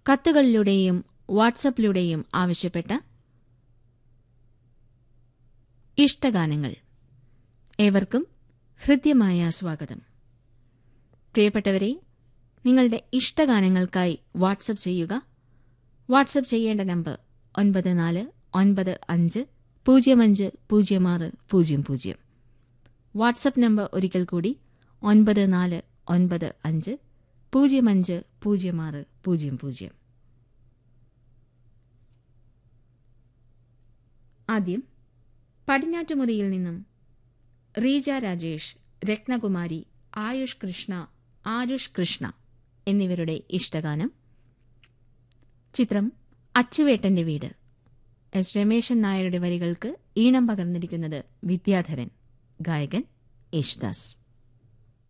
കത്തുകളിലൂടെയും വാട്സപ്പിലൂടെയും ആവശ്യപ്പെട്ട ഇഷ്ടഗാനങ്ങൾ ഏവർക്കും ഹൃദ്യമായ സ്വാഗതം പ്രിയപ്പെട്ടവരെ നിങ്ങളുടെ ഇഷ്ടഗാനങ്ങൾക്കായി വാട്സപ്പ് ചെയ്യുക വാട്സപ്പ് ചെയ്യേണ്ട നമ്പർ ഒൻപത് നാല് ഒൻപത് അഞ്ച് പൂജ്യം അഞ്ച് പൂജ്യം ആറ് പൂജ്യം പൂജ്യം വാട്സപ്പ് നമ്പർ ഒരിക്കൽ കൂടി ഒൻപത് നാല് ഒൻപത് അഞ്ച് പൂജ്യം അഞ്ച് പൂജ്യം ആറ് പൂജ്യം പൂജ്യം ആദ്യം പടിഞ്ഞാറ്റുമുറിയിൽ നിന്നും റീജ രാജേഷ് രത്നകുമാരി ആയുഷ് കൃഷ്ണ ആരുഷ് കൃഷ്ണ എന്നിവരുടെ ഇഷ്ടഗാനം ചിത്രം അച്ചുവേട്ടന്റെ വീട് എസ് രമേശൻ നായരുടെ വരികൾക്ക് ഈണം പകർന്നിരിക്കുന്നത് വിദ്യാധരൻ ഗായകൻ യേശുദാസ്